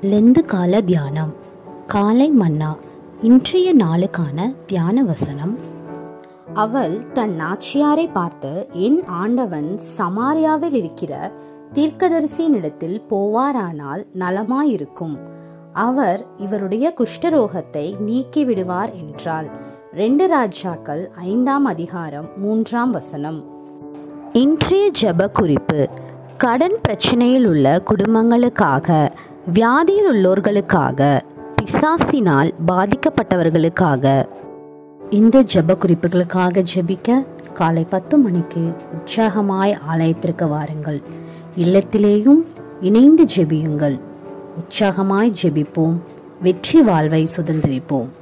Lent கால தியானம் காலை மன்னா இன்றைய நாளுக்கான தியான வசனம் அவள் தன் நாச்சியாரை பார்த்து என் ஆண்டவன் சமாரியாவில் இருக்கிற தீர்க்கதரிசியினிடத்தில் போவாரானால் நலமாயிருக்கும் அவர் இவருடைய குஷ்டரோகத்தை நீக்கி விடுவார் என்றாள் ரெண்டு ராஜாக்கள் ஐந்தாம் அதிகாரம் மூன்றாம் வசனம் இன்றைய ஜெப குறிப்பு கடன் பிரச்சனையில் உள்ள குடும்பங்களுக்காக வியாதியில் உள்ளோர்களுக்காக பிசாசினால் பாதிக்கப்பட்டவர்களுக்காக இந்த ஜெப குறிப்புகளுக்காக ஜெபிக்க காலை பத்து மணிக்கு உற்சாகமாய் ஆலயத்திற்கு வாருங்கள் இல்லத்திலேயும் இணைந்து ஜெபியுங்கள் உற்சாகமாய் ஜெபிப்போம் வெற்றி வாழ்வை சுதந்திரிப்போம்